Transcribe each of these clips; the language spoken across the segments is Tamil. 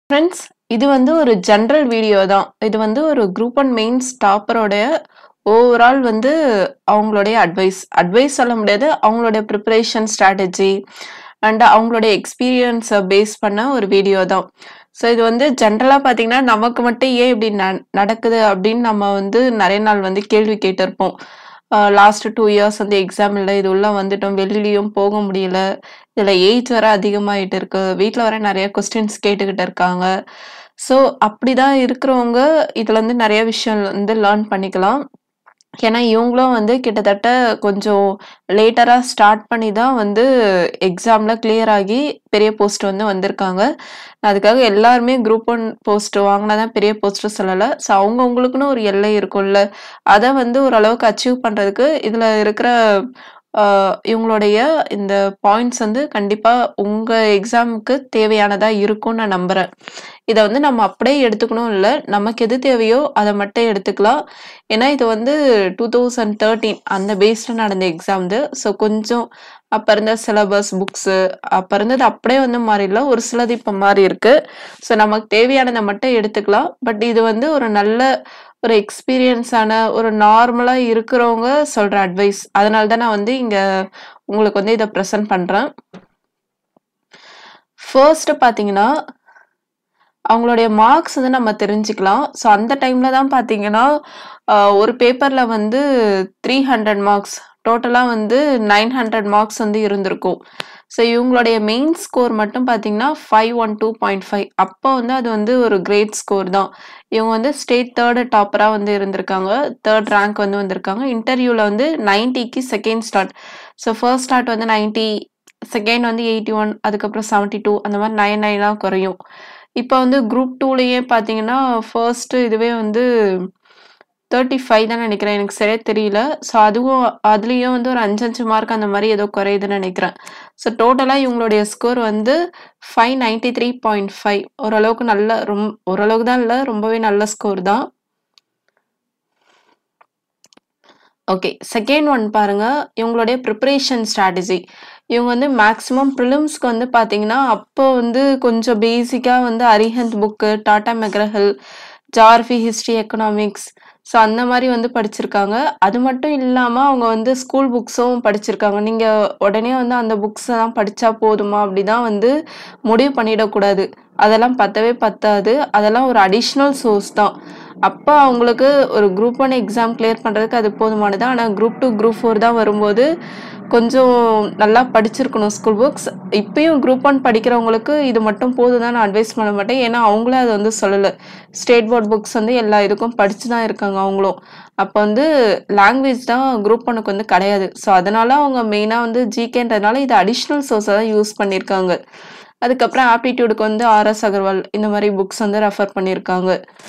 ஃப்ரெண்ட்ஸ் இது வந்து ஒரு ஜென்ரல் வீடியோ தான். இது வந்து ஒரு குரூப் ஒன் மெயின்ஸ் டாப்பரோடைய ஓவரால் வந்து அவங்களுடைய அட்வைஸ். அட்வைஸ் சொல்ல முடியாது. அவங்களுடைய பிரிப்பரேஷன் ஸ்ட்ராட்டஜி அண்ட் அவங்களுடைய எக்ஸ்பீரியன்ஸ பேஸ் பண்ண ஒரு வீடியோ தான். ஸோ இது வந்து ஜென்ரலா பார்த்தீங்கன்னா, நமக்கு மட்டும் ஏன் இப்படி ந நடக்குது அப்படின்னு நம்ம வந்து நெறைய நாள் வந்து கேள்வி கேட்டிருப்போம். அ லாஸ்ட் 2 இயர்ஸ் வந்து எக்ஸாம் இல்ல. இது உள்ள வந்துட்டோம். வெளிலயும் போக முடியல. இதுல ஏஜ் வேற அதிகமாயிட்டு இருக்கு. வீட்ல வேற நெறைய கொஸ்டின்ஸ் கேட்டுக்கிட்டு இருக்காங்க. ஸோ அப்படிதான் இருக்கிறவங்க இதுல இருந்து நெறைய விஷயம் வந்து லேர்ன் பண்ணிக்கலாம். ஏன்னா இவங்களும் வந்து கிட்டத்தட்ட கொஞ்சம் லேட்டரா ஸ்டார்ட் பண்ணி தான் வந்து எக்ஸாம்ல கிளியர் ஆகி பெரிய போஸ்ட் வந்து வந்திருக்காங்க. அதுக்காக எல்லாருமே குரூப் ஒன் போஸ்ட் வாங்குனா தான் பெரிய போஸ்ட்ன்னு சொல்லல. ஸோ அவங்கவங்களுக்குன்னு ஒரு எல்லை இருக்கும்ல. அத வந்து ஓரளவுக்கு அச்சீவ் பண்றதுக்கு இதுல இருக்கிற அ இவங்களுடைய இந்த பாயிண்ட்ஸ் வந்து கண்டிப்பா உங்க எக்ஸாம்க்கு தேவையானதா இருக்கும்னு நான் நம்புறேன். இத வந்து நம்ம அப்படியே எடுத்துக்கணும் இல்ல. நமக்கு எது தேவையோ அத மட்டும் எடுத்துக்கலாம். ஏன்னா இது வந்து 2013 அந்த பேஸ்ல நடந்த எக்ஸாம் இது. ஸோ கொஞ்சம் அப்ப இருந்த சிலபஸ், புக்ஸு அப்ப இருந்தது அப்படியே வந்து மாறிடல. ஒரு சிலது இப்ப மாறி இருக்கு. ஸோ நமக்கு தேவையானத மட்டும் எடுத்துக்கலாம். பட் இது வந்து ஒரு நல்ல ஒரு எக்ஸ்பீரியன்ஸான ஒரு நார்மலா இருக்கிறவங்க சொல்ற அட்வைஸ். அதனால தான் நான் வந்து இங்க உங்களுக்கு வந்து இத பிரசன்ட் பண்றேன். ஃபர்ஸ்ட் பார்த்தீங்கன்னா, அவங்களுடைய மார்க்ஸ் வந்து நம்ம தெரிஞ்சுக்கலாம். ஸோ அந்த டைம்ல தான் பார்த்தீங்கன்னா, அ ஒரு பேப்பர்ல வந்து 300 மார்க்ஸ் டோட்டலா வந்து 900 மார்க்ஸ் வந்து இருந்திருக்கும். ஸோ இவங்களுடைய மெயின் ஸ்கோர் மட்டும் பார்த்தீங்கன்னா, 512.5 அப்போ வந்து அது வந்து ஒரு கிரேட் ஸ்கோர் தான். இவங்க வந்து ஸ்டேட் 3 டாப்பரா வந்து இருந்திருக்காங்க. 3 ரேங்க் வந்து வந்திருக்காங்க. இன்டர்வியூல வந்து 90க்கு second slot. So first slot வந்து 90 செகண்ட் வந்து 81 அதுக்கப்புறம் 72 அந்த மாரி 9 9ஆ குறையும். இப்ப வந்து குரூப் 2லயே பார்த்தீங்கன்னா, ஃபர்ஸ்ட் இதுவே வந்து 35 தான் நெனைக்கிறேன். எனக்கு சரியா தெரியல. ஸோ அதுவும் அதுலயும் வந்து ஒரு 5 5 மார்க் அந்த மாரி ஏதோ குறையுதுன்னு நெனைக்கிறேன். ஸோ டோட்டலா இவங்களுடைய ஸ்கோர் வந்து 593.5 ஓரளவுக்கு நல்ல ரொம் ஓரளவுக்கு தான் இல்ல. ரொம்பவே நல்ல ஸ்கோர் தான். ஓகே. செகண்ட் ஒன் பாருங்க. இவங்களுடைய பிரிப்பரேஷன் ஸ்ட்ராட்டஜி. இவங்க வந்து மேக்ஸிமம் பிரிலிம்ஸ்க்கு வந்து பார்த்தீங்கன்னா, அப்போ வந்து கொஞ்சம் பேசிக்கா வந்து Arihant book, Tata McGraw Hill, geography, history, economics so அந்த மாரி வந்து படிச்சிருக்காங்க. அது மட்டும் இல்லாம அவங்க வந்து ஸ்கூல் புக்ஸும் படிச்சிருக்காங்க. நீங்க உடனே வந்து அந்த புக்ஸ தான் படிச்சா போதுமா? அப்படிதான் வந்து முடிவு பண்ணிடக்கூடாது. அதெல்லாம் பத்தவே பத்தாது. அதெல்லாம் ஒரு அடிஷனல் சோர்ஸ் தான். அப்ப அவங்களுக்கு ஒரு குரூப் 1 எக்ஸாம் கிளியர் பண்றதுக்கு அது போதுமானது. ஆனா குரூப் 2, குரூப் 4 தான் வரும்போது கொஞ்சம் நல்லா படிச்சிருக்கணும் ஸ்கூல் புக்ஸ். இப்பயும் குரூப் 1 படிக்கிறவங்களுக்கு இது மட்டும் போதும் தான் நான் அட்வைஸ் பண்ண மாட்டேன். ஏன்னா அவங்களே அத வந்து சொல்லல. ஸ்டேட் போர்ட் புக்ஸ் வந்து எல்லா இதுக்கும் படிச்சு தான் இருக்காங்க அவங்களும். அப்ப வந்து லாங்குவேஜ் தான் குரூப் 1க்கு வந்து கிடையாது. ஸோ அதனால அவங்க மெயினா வந்து ஜிகேன்றதுனால இத அடிஷனல் சோர்ஸா தான் யூஸ் பண்ணியிருக்காங்க. அதுக்கப்புறம் ஆப்டிட்யூடுக்கு வந்து ஆர்.எஸ். அகர்வால் இந்த மாரி புக்ஸ் வந்து ரெஃபர் பண்ணியிருக்காங்க.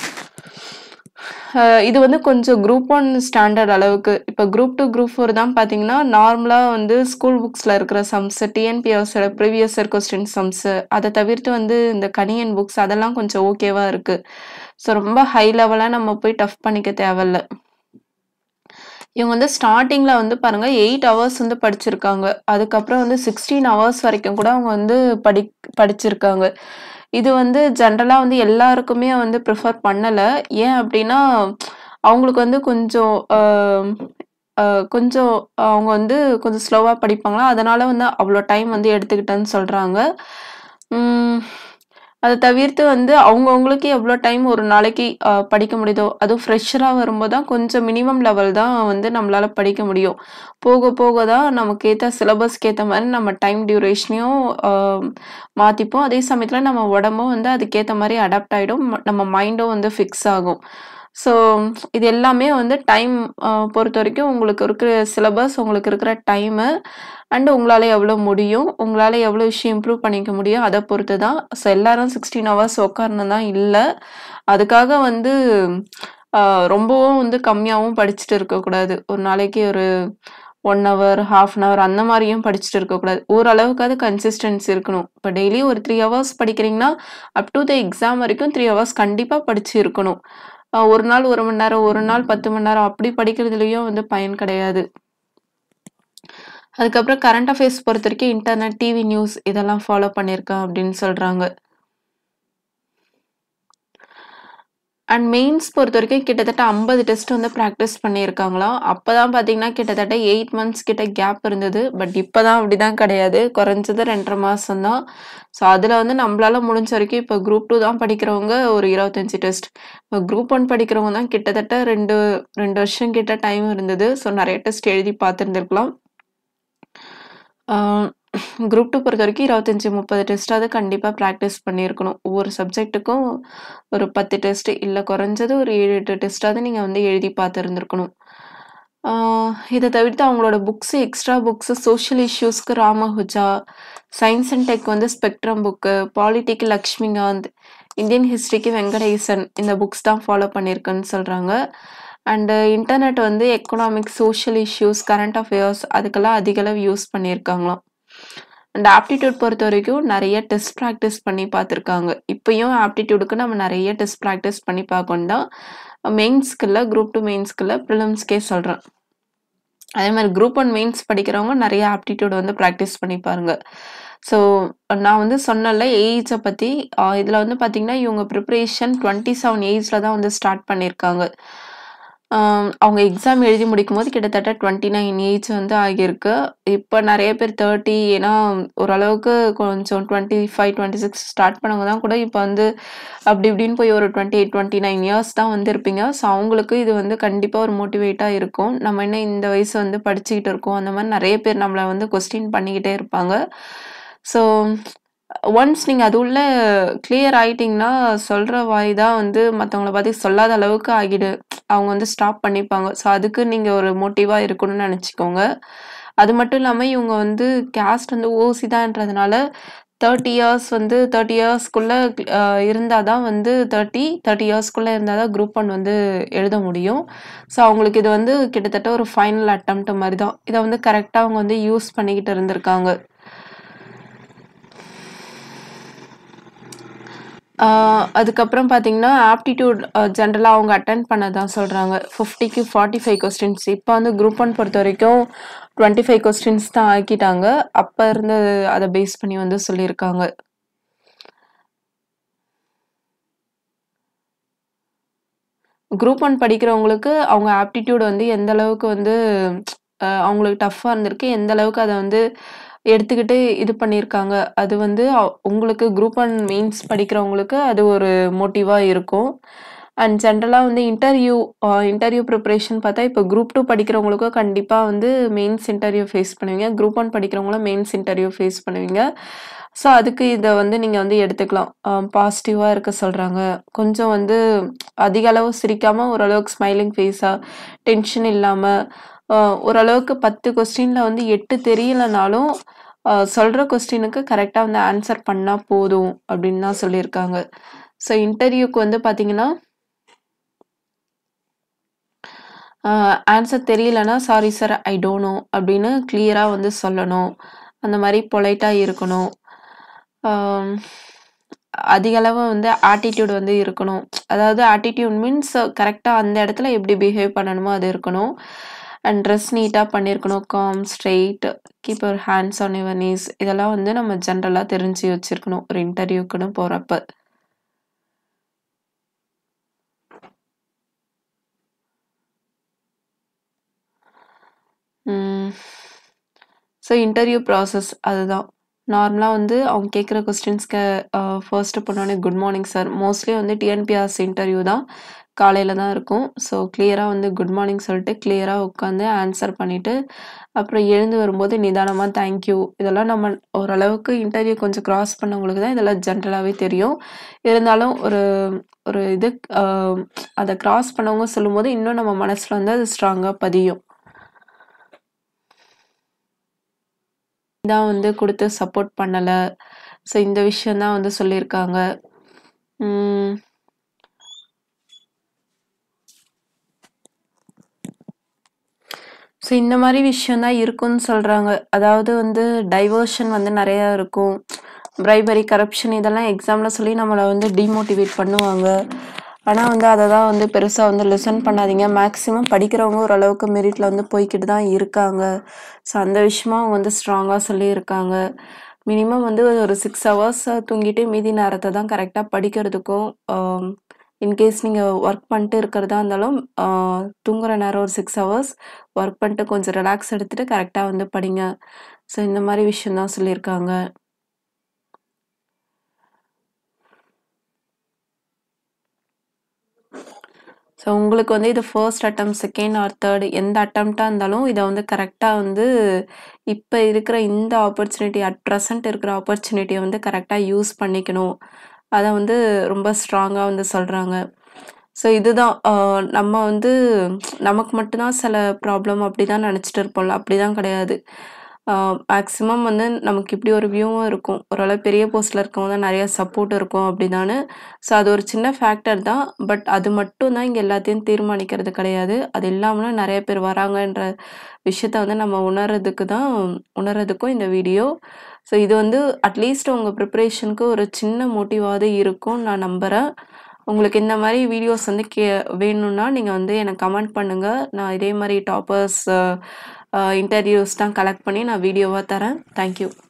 அ இது வந்து கொஞ்சம் குரூப் 1 ஸ்டாண்டர்ட் அளவுக்கு. இப்ப குரூப் 2, குரூப் 4 தான் பார்த்தீங்கன்னா, நார்மலா வந்து ஸ்கூல் புக்ஸ்ல இருக்கிற சம்ஸ், டிஎன்பிஎஸ்சியோட ப்ரீவியஸ் இயர் கொஸ்டின் சம்ஸ் அத தவிர்த்து வந்து இந்த கணியன் புக்ஸ் அதெல்லாம் கொஞ்சம் ஓகேவா இருக்கு. ஸோ ரொம்ப ஹை லெவலா நம்ம போய் டஃப் பண்ணிக்க தேவையில்ல. இவங்க வந்து ஸ்டார்ட்டிங்ல வந்து பாருங்க 8 ஹவர்ஸ் வந்து படிச்சிருக்காங்க. அதுக்கப்புறம் வந்து 16 ஹவர்ஸ் வரைக்கும் கூட அவங்க வந்து படிக் படிச்சிருக்காங்க. இது வந்து ஜென்ரலா வந்து எல்லாருக்குமே வந்து ப்ரிஃபர் பண்ணல. ஏன் அப்படின்னா, அவங்களுக்கு வந்து கொஞ்சம் அ அ கொஞ்சம் அவங்க வந்து கொஞ்சம் ஸ்லோவா படிப்பாங்களாம். அதனால வந்து அவ்ளோ டைம் வந்து எடுத்துக்கிட்டேன்னு சொல்றாங்க. ம். அத தவிர்த்து வந்து அவங்கவங்களுக்கு எவ்ளோ டைம் ஒரு நாளைக்கு அ படிக்க முடியுதோ, அதுவும் ஃப்ரெஷரா வரும்போது தான் கொஞ்சம் மினிமம் லெவல் தான் வந்து நம்மளால படிக்க முடியும். போக போக தான் நமக்கு ஏத்த சிலபஸ்க்கு ஏத்த மாரி நம்ம டைம் டியூரேஷனையும் அ மாத்திப்போம். அதே சமயத்துல நம்ம உடம்பும் வந்து அதுக்கேத்த மாரி அடாப்ட் ஆயிடும். நம்ம மைண்டும் வந்து ஃபிக்ஸ் ஆகும். ஸோ இது எல்லாமே வந்து டைம் அ பொறுத்தவரைக்கும் உங்களுக்கு இருக்கிற சிலபஸ், உங்களுக்கு இருக்கிற டைமு அண்ட் உங்களால எவ்ளோ முடியும், உங்களால எவ்ளோ விஷயம் இம்ப்ரூவ் பண்ணிக்க முடியும் அத பொறுத்து தான். ஸோ எல்லாரும் 16 ஹவர்ஸ் உட்காரணும் தான் இல்ல. அதுக்காக வந்து அ ரொம்பவும் வந்து கம்மியாவும் படிச்சுட்டு இருக்கக்கூடாது. ஒரு நாளைக்கு ஒரு 1 ஹவர், 1/2 அன் ஹவர் அந்த மாரியும் படிச்சுட்டு இருக்கக்கூடாது. ஓரளவுக்காவது கன்சிஸ்டன்சி இருக்கணும். இப்ப டெய்லி ஒரு 3 ஹவர்ஸ் படிக்கிறீங்கன்னா, அப் டூ த எக்ஸாம் வரைக்கும் 3 ஹவர்ஸ் கண்டிப்பா படிச்சு இருக்கணும். அ ஒரு நாள் 1 மணி நேரம், ஒரு நாள் 10 மணி நேரம் அப்படி படிக்கிறதுலயும் வந்து பயன் கிடையாது. அதுக்கப்புறம் கரண்ட் அஃபேர்ஸ் பொறுத்தவரைக்கும் இன்டர்நெட், டிவி நியூஸ் இதெல்லாம் ஃபாலோ பண்ணியிருக்கேன் அப்படின்னு சொல்றாங்க. அண்ட் மெயின்ஸ் பொறுத்தவரைக்கும் கிட்டத்தட்ட 50 டெஸ்ட் வந்து பிராக்டிஸ் பண்ணியிருக்காங்களாம். அப்பதான் பார்த்தீங்கன்னா, கிட்டத்தட்ட 8 மந்த்ஸ் கிட்ட கேப் இருந்தது. பட் இப்பதான் அப்படிதான் கிடையாது. குறைஞ்சது 2 1/2 மாசம் தான். ஸோ, அதுல வந்து நம்பளால முடிஞ்ச வரைக்கும் இப்போ குரூப் 2 தான் படிக்கிறவங்க ஒரு 25 டெஸ்ட். இப்போ குரூப் 1 படிக்கிறவங்க தான் கிட்டத்தட்ட 2 2 வருஷம் கிட்ட டைம் இருந்தது. ஸோ, நெறைய டெஸ்ட் எழுதி பார்த்துருந்துருக்கலாம். ஆ குரூப் 2 பொறுத்தவரைக்கும் 25, 30 டெஸ்ட்டாவது கண்டிப்பா பிராக்டிஸ் பண்ணியிருக்கணும். ஒவ்வொரு சப்ஜெக்ட்டுக்கும் ஒரு 10 டெஸ்ட் இல்ல குறைஞ்சது ஒரு 7, 8 டெஸ்ட்டாவது நீங்க வந்து எழுதி பார்த்துருந்துருக்கணும். ஆ இத தவிர்த்து அவங்களோட புக்ஸ் எக்ஸ்ட்ரா புக்ஸ் சோஷியல் இஷ்யூஸ்க்கு ராமஹுஜா, சயன்ஸ் அண்ட் டெக் வந்து ஸ்பெக்ட்ரம் புக்கு, பாலிட்டிக்கு லக்ஷ்மிகாந்த், இந்தியன் ஹிஸ்டரிக்கு வெங்கடேசன் இந்த புக்ஸ் தான் ஃபாலோ பண்ணியிருக்கேன்னு சொல்றாங்க. அண்ட் இன்டர்நெட் வந்து economics, social issues, current affairs அதுக்கெல்லாம் அதிக அளவு யூஸ் பண்ணியிருக்காங்களாம். அண்ட் ஆப்டிட்யூட் பொறுத்தவரைக்கும் நெறைய டெஸ்ட் பிராக்டிஸ் பண்ணி பார்த்துருக்காங்க. இப்பயும் ஆப்டிட்யூடுக்கு நம்ம நெறைய டெஸ்ட் பிராக்டிஸ் பண்ணி பார்க்கணும் தான். மெயின்ஸ்க்கு இல்ல, குரூப் 2 மெயின்ஸ்க்கு இல்ல, பிரிலிம்ஸ்க்கே சொல்றேன். அதே மாரி குரூப் 1 மெயின்ஸ் படிக்கிறவங்க நெறைய ஆப்டிட்யூட் வந்து பிராக்டிஸ் பண்ணி பாருங்க. ஸோ, நான் வந்து சொன்னேன்ல ஏஜ பத்தி. அ இதுல வந்து பார்த்தீங்கன்னா, இவங்க பிரிப்பரேஷன் 27 ஏஜ்ல தான் வந்து ஸ்டார்ட் பண்ணியிருக்காங்க. ஆ அவங்க எக்ஸாம் எழுதி முடிக்கும்போது கிட்டத்தட்ட 29 ஏஜ் வந்து ஆகியிருக்கு. இப்ப நெறைய பேர் 30 ஏன்னா ஓரளவுக்கு கொஞ்சம் 25, 26 ஸ்டார்ட் பண்ணவங்க தான் கூட இப்ப வந்து அப்படி இப்படின்னு போய் ஒரு 28, 29 இயர்ஸ் தான் வந்து இருப்பீங்க. ஸோ, அவங்களுக்கு இது வந்து கண்டிப்பா ஒரு மோட்டிவேட்டா இருக்கும். நம்ம என்ன இந்த வயசு வந்து படிச்சுக்கிட்டு இருக்கோம். அந்த மாரி நெறைய பேர் நம்மள வந்து கொஸ்டின் பண்ணிக்கிட்டே இருப்பாங்க. ஸோ, ஒன்ஸ் நீங்க அது உள்ள கிளியர் ஆயிட்டீங்கன்னா, சொல்ற வாய் தான் வந்து மத்தவங்கள பத்தி சொல்லாத அளவுக்கு ஆகிடு அவங்க வந்து ஸ்டாப் பண்ணிப்பாங்க. ஸோ, அதுக்கு நீங்க ஒரு மோட்டிவா இருக்கணும்னு நெனச்சுக்கோங்க. அது மட்டும் இல்லாம இவங்க வந்து கேஸ்ட் வந்து ஓசி தான்றதுனால 30 இயர்ஸ் வந்து 30 இயர்ஸ்க்குள்ள அ இருந்தா தான் வந்து 30, 30 இயர்ஸ்க்குள்ள இருந்தா தான் குரூப் 1 வந்து எழுத முடியும். ஸோ, அவங்களுக்கு இது வந்து கிட்டத்தட்ட ஒரு ஃபைனல் அட்டெம்ப்ட் மாரி தான். இத வந்து கரெக்ட்டா அவங்க வந்து யூஸ் பண்ணிக்கிட்டு இருந்திருக்காங்க. ஆ அதுக்கப்புறம் பார்த்தீங்கன்னா, ஆப்டிட்யூட் அ ஜெனரலா அவங்க அட்டெண்ட் பண்ணதா சொல்றாங்க. 50க்கு 45 கொஸ்டின்ஸ். இப்ப வந்து குரூப் 1 பொறுத்தவரைக்கும் 25 கொஸ்டின்ஸ் தான் ஆக்கிட்டாங்க. அப்ப இருந்து அத பேஸ் பண்ணி வந்து சொல்லியிருக்காங்க. குரூப் 1 படிக்கிறவங்களுக்கு அவங்க ஆப்டிட்யூட் வந்து எந்த அளவுக்கு வந்து அ அவங்களுக்கு டஃப்பா இருந்திருக்கு. எந்த அளவுக்கு அத வந்து எடுத்துக்கிட்டு இது பண்ணியிருக்காங்க. அது வந்து அவ் உங்களுக்கு குரூப் 1 மெயின்ஸ் படிக்கிறவங்களுக்கு அது ஒரு மோட்டிவா இருக்கும். அண்ட் ஜெனரலா வந்து இன்டர்வியூ அ இன்டர்வியூ பிரிப்பரேஷன் பார்த்தா, இப்ப குரூப் 2 படிக்கிறவங்களுக்கும் கண்டிப்பா வந்து மெயின்ஸ் இன்டர்வியூ ஃபேஸ் பண்ணுவீங்க. குரூப் 1 படிக்கிறவங்களும் மெயின்ஸ் இன்டர்வியூ ஃபேஸ் பண்ணுவீங்க. ஸோ, அதுக்கு இத வந்து நீங்க வந்து எடுத்துக்கலாம். அ பாசிட்டிவா இருக்க சொல்றாங்க. கொஞ்சம் வந்து அதிக அளவு சிரிக்காம ஓரளவுக்கு ஸ்மைலிங் ஃபேஸா, டென்ஷன் இல்லாம, அ ஓரளவுக்கு 10 கொஸ்டின்ல வந்து 8 தெரியலனாலும், அ சொல்ற கொஸ்டினுக்கு கரெக்ட்டா வந்து ஆன்ஸர் பண்ணா போதும் அப்படின்னு தான் சொல்லியிருக்காங்க. ஸோ, இன்டர்வியூக்கு வந்து பார்த்தீங்கன்னா ஆ ஆன்ஸர் தெரியலன்னா, "sorry sir, I don't know" அப்படின்னு கிளியரா வந்து சொல்லணும். அந்த மாரி பொலைட்டா இருக்கணும். ஆம் அதிக அளவு வந்து ஆட்டிட்யூட் வந்து இருக்கணும். அதாவது ஆட்டிட்யூட் மீன்ஸ் கரெக்ட்டா அந்த இடத்துல எப்படி பிஹேவ் பண்ணணுமோ அது இருக்கணும். அண்ட் ட்ரெஸ் நீட்டா பண்ணியிருக்கணும். Calm, straight, keep your hands on your knees இதெல்லாம் வந்து நம்ம ஜெனரலா தெரிஞ்சு வச்சிருக்கணும். ஒரு இன்டர்வியூக்குன்னு போறப்ப. ம். ஸோ, இன்டர்வியூ ப்ராசஸ் அதுதான். நார்மலா வந்து அவங்க கேட்குற கொஸ்டின்ஸ்க்கு அ ஃபர்ஸ்ட் பண்ணோனே குட் மார்னிங் சார். மோஸ்ட்லி வந்து டிஎன்பிஎஸ்சி இன்டர்வியூ தான். காலையில தான் இருக்கும். ஸோ, கிளியரா வந்து குட் மார்னிங் சொல்லிட்டு கிளியரா உட்காந்து ஆன்ஸர் பண்ணிட்டு, அப்புறம் எழுந்து வரும்போது நிதானமா தேங்க் யூ இதெல்லாம் நம்ம ஓரளவுக்கு இன்டர்வியூ கொஞ்சம் கிராஸ் பண்ணவங்களுக்கு தான் இதெல்லாம் ஜெனரலாவே தெரியும். இருந்தாலும் ஒரு ஒரு இது அ அத கிராஸ் பண்ணவங்க சொல்லும்போது, இன்னும் நம்ம மனசுல வந்து அது ஸ்ட்ராங்கா பதியும். தான் வந்து குடுத்து சப்போர்ட் பண்ணல. ஸோ, இந்த விஷயம் தான் வந்து சொல்லியிருக்காங்க. ம். ஸோ, இந்த மாரி விஷயம் தான் இருக்குன்னு சொல்றாங்க. அதாவது வந்து டைவர்ஷன் வந்து நெறையா இருக்கும். பிரைபரி, கரப்ஷன் இதெல்லாம் எக்ஸாம்ல சொல்லி நம்மள வந்து டிமோட்டிவேட் பண்ணுவாங்க. ஆனா வந்து அத தான் வந்து பெருசா வந்து லிசன் பண்ணாதீங்க. மேக்ஸிமம் படிக்கிறவங்க ஓரளவுக்கு மெரிட்ல வந்து போய்க்கிட்டு தான் இருக்காங்க. ஸோ, அந்த விஷயமா அவங்க வந்து ஸ்ட்ராங்கா சொல்லியிருக்காங்க. மினிமம் வந்து ஒரு 6 ஹவர்ஸ் தூங்கிட்டு மீதி நேரத்த தான் கரெக்ட்டா படிக்கிறதுக்கும், அ இன்கேஸ் நீங்கள் ஒர்க் பண்ணிட்டு இருக்கிறதா இருந்தாலும் ஆ, தூங்குற நேரம் ஒரு சிக்ஸ் ஹவர்ஸ் ஒர்க் பண்ணிட்டு கொஞ்சம் ரிலாக்ஸ் எடுத்துட்டு கரெக்டாக வந்து படிங்க ஸோ இந்த மாதிரி விஷயம் தான் சொல்லியிருக்காங்க ஸோ உங்களுக்கு வந்து இது first attempt second or third எந்த அட்டம்ப்டாக இருந்தாலும் இதை வந்து கரெக்டாக வந்து இப்போ இருக்கிற இந்த ஆப்பர்ச்சுனிட்டி அட் ப்ரெசன்ட் இருக்கிற ஆப்பர்ச்சுனிட்டியை வந்து கரெக்டாக யூஸ் பண்ணிக்கணும் அதை வந்து ரொம்ப ஸ்ட்ராங்காக வந்து சொல்கிறாங்க ஸோ இதுதான் ஆஹ் நம்ம வந்து நமக்கு மட்டும்தான் சில ப்ராப்ளம் அப்படி தான் நினச்சிட்டு இருப்போம்ல அப்படி தான் கிடையாது மேக்ஸிமம் வந்து நமக்கு இப்படி ஒரு வியூவும் இருக்கும் ஓரளவு பெரிய போஸ்ட்டில் இருக்கவங்க தான் நிறைய சப்போர்ட் இருக்கும் அப்படிதானு ஸோ அது ஒரு சின்ன ஃபேக்டர் தான் பட் அது மட்டும் தான் இங்கே எல்லாத்தையும் தீர்மானிக்கிறது கிடையாது அது இல்லாமலும் நிறைய பேர் வராங்கன்ற விஷயத்த வந்து நம்ம உணர்றதுக்கு தான் உணர்றதுக்கும் இந்த வீடியோ ஸோ இது வந்து அட்லீஸ்ட் உங்கள் ப்ரிப்பரேஷனுக்கு ஒரு சின்ன மோட்டிவாவது இருக்கும் நான் நம்புகிறேன் உங்களுக்கு இந்த மாதிரி வீடியோஸ் வந்து கே வேணும்னா நீங்கள் வந்து எனக்கு கமெண்ட் பண்ணுங்கள் நான் இதே மாதிரி டாப்பர்ஸ் இன்டர்வியூஸ் தான் கலெக்ட் பண்ணி நான் வீடியோவாக தரேன் தேங்க்யூ